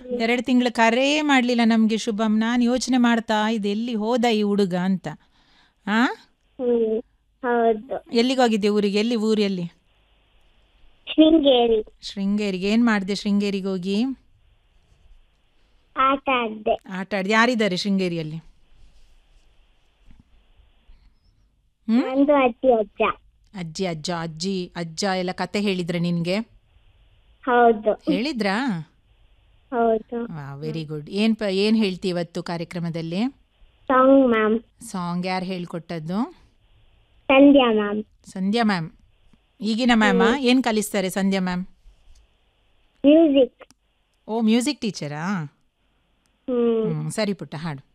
ಎರಡು ತಿಂಗಳು ಕರೆಯೇ ಮಾಡಲಿಲ್ಲ ನಮಗೆ ಶುಭಂ ನಾನು ಯೋಚನೆ ಮಾಡ್ತಾ ಇದ್ದೆ ಎಲ್ಲಿ ಹೋದ ಈ ಹುಡುಗ ಅಂತ ಆ ಹ್ಮ್ ಹೌದು ಎಲ್ಲಿಗೆ ಹೋಗಿದ್ದೆ ಊರಿಗೆ ಎಲ್ಲಿ ಊರು ಎಲ್ಲಿ ಶೃಂಗೇರಿ ಶೃಂಗೇರಿಗೆ ಏನು ಮಾಡಿದೆ ಶೃಂಗೇರಿಗೆ ಹೋಗಿ ಆಟ ಆಡ್ದೆ ಆಟ ಆಡಿದೆ ಯಾರಿದ್ದಾರೆ ಶೃಂಗೇರಿಯಲ್ಲಿ ಹ್ಮ್? ನಂದು ಅಜ್ಜಿ ಅಜ್ಜ ಅಜ್ಜಿ ಅಜ್ಜ ಅಜ್ಜಿ ಅಜ್ಜ ಎಲ್ಲ ಕತೆ ಹೇಳಿದ್ರೆ ನಿನಗೆ ಹೌದು ಹೇಳಿದ್ರಾ ಹೌದು ವೆರಿ ಗುಡ್ ಏನು ಪ ಏನು ಹೇಳ್ತಿ ಇವತ್ತು ಕಾರ್ಯಕ್ರಮದಲ್ಲಿ ಸಾಂಗ್ ಮ್ಯಾಮ್ ಸಾಂಗ್ ಯಾರು ಹೇಳ್ಕೊಟ್ಟದ್ದು ಸಂಧ್ಯಾ ಮ್ಯಾಮ್ ಸಂಧ್ಯಾ ಮ್ಯಾಮ್ ಈಗಿನ ಮ್ಯಾಮಾ ಏನು ಕಲಿಸ್ತಾರೆ ಸಂಧ್ಯಾ ಮ್ಯಾಮ್ ಮ್ಯೂಸಿಕ್ ಓ ಮ್ಯೂಸಿಕ್ ಟೀಚರಾ ಹ್ಮ್ ಹ್ಞೂ ಸರಿ ಪುಟ್ಟ ಹಾಡು